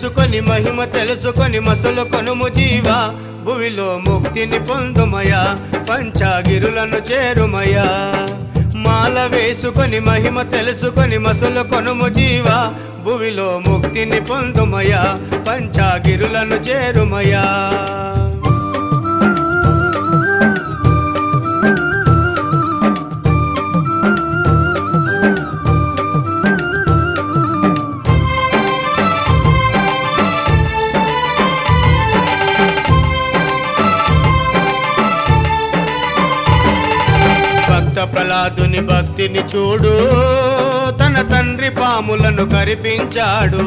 వేసుకొని మహిమ తెలుసుకొని మసలు కొనుము జీవా భువిలో ముక్తిని పొందుమయా పంచాగిరులను చేరుమయా మాల వేసుకొని మహిమ తెలుసుకొని మసలు కొనుము జీవా భువిలో ముక్తిని పొందుమయా పంచాగిరులను చేరుమయా భక్త ప్రహ్లాదుని భక్తిని చూడు తన తండ్రి పాములను కరిపించాడు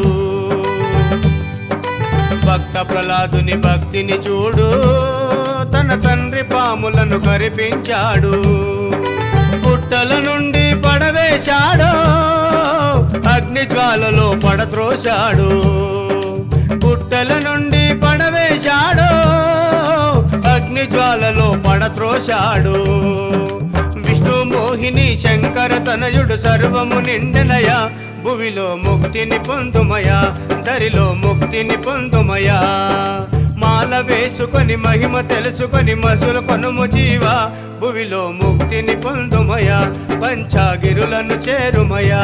భక్త ప్రహ్లాదుని భక్తిని చూడు తన తండ్రి పాములను కరిపించాడు పుట్టల నుండి పడవేశాడు అగ్ని జ్వాలలో పడత్రోశాడు పుట్టల నుండి పడవేశాడు అగ్ని జ్వాలలో పడత్రోశాడు విష్ణు మోహిని శంకర తనయుడు సర్వము నిండనయ భువిలో ముక్తిని పొందుమయా దరిలో ముక్తిని పొందుమయా మాల వేసుకొని మహిమ తెలుసుకొని మసులు కొనుము జీవా భువిలో ముక్తిని పొందుమయా పంచాగిరులను చేరుమయా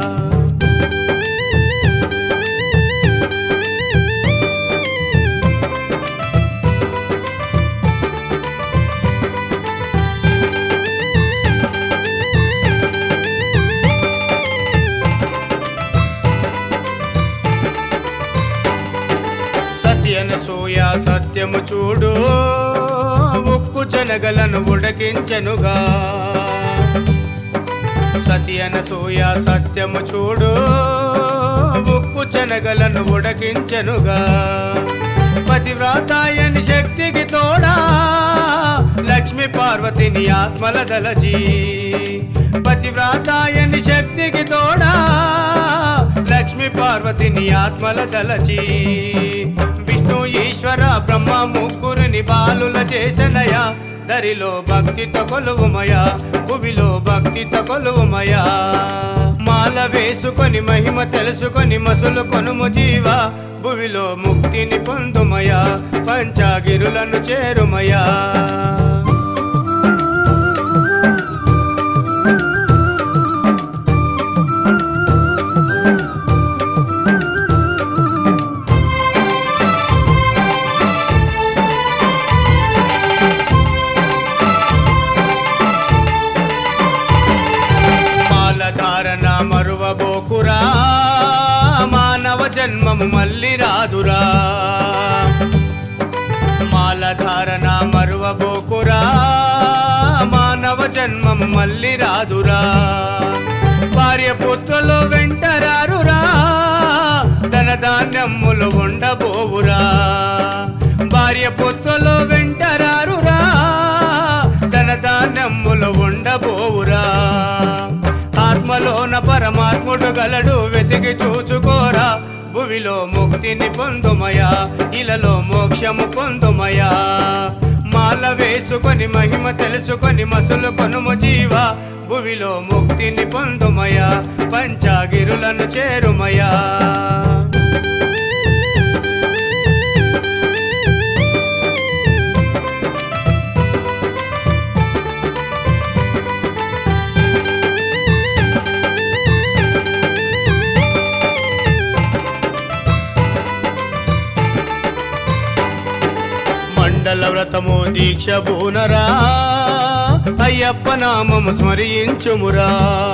సత్యన సూయ సత్యము చూడు ఉక్కు జనగలను ఉడకించెనుగా సత్యన సూయ సత్యము చూడు ఉక్కు చెనగలను ఉడకించెనుగా పతివ్రాతాయని శక్తికి తోడా లక్ష్మి పార్వతిని ఆత్మల దలచి పతివ్రాతాయని శక్తికి తోడా లక్ష్మి పార్వతిని ఆత్మల దలచి విష్ణు ఈశ్వర బ్రహ్మ ముగ్గురిని బాలుల చేసనయ దరిలో భక్తితో కొలువుమయా భువిలో భక్తితో కొలువుమయా మాల వేసుకొని మహిమ తెలుసుకొని మసులు కొనుము జీవా భువిలో ముక్తిని పొందుమయా పంచాగిరులను చేరుమయా మాల ధారణ మరువబోకురా మానవ జన్మము మళ్ళీ రాదురా మాల ధారణ మరువబోకురా మానవ జన్మము మళ్ళీ రాదురా భార్య పుత్రులు వెంటరారురా ధన ధాన్యములు ఉండబోవురా భార్య పుత్రులు వెంటరారురా ధన ధాన్యములు ఉండబోవురా ఆత్మలోన పరమాత్ముడు గలడు వెతికి చూసుకోరా భువిలో ముక్తిని పొందుమయా ఇలలో మోక్షము పొందుమయా మాల వేసుకొని మహిమ తెలుసుకొని మసులు కొనుము జీవా భువిలో ముక్తిని పొందుమయా పంచాగిరులను చేరుమయా మండల వ్రతము దీక్ష బూనరా అయ్యప్ప నామము స్మరించుమురా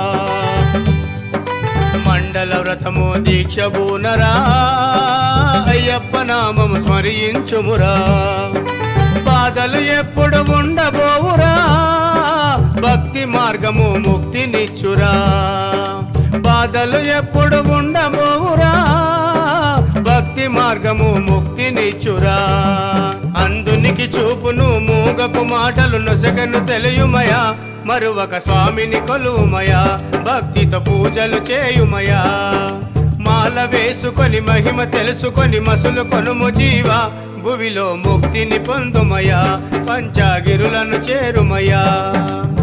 మండల వ్రతము దీక్ష బూనరా అయ్యప్ప నామము స్మరించుమురా బాధలు ఎప్పుడు ఉండబోవురా భక్తి మార్గము ముక్తినిచ్చురా బాధలు ఎప్పుడు ఉండబోవురా భక్తి మార్గము ముక్తినిచ్చురా అందునికి చూపును మూగకు మాటలు నొసగను తెలియుమయా మరువక స్వామిని కొలువుమయా భక్తితో పూజలు చేయుమయా మాల వేసుకొని మహిమ తెలుసుకొని మసులు కొనుము జీవా భువిలో ముక్తిని పొందుమయా పంచాగిరులను చేరుమయా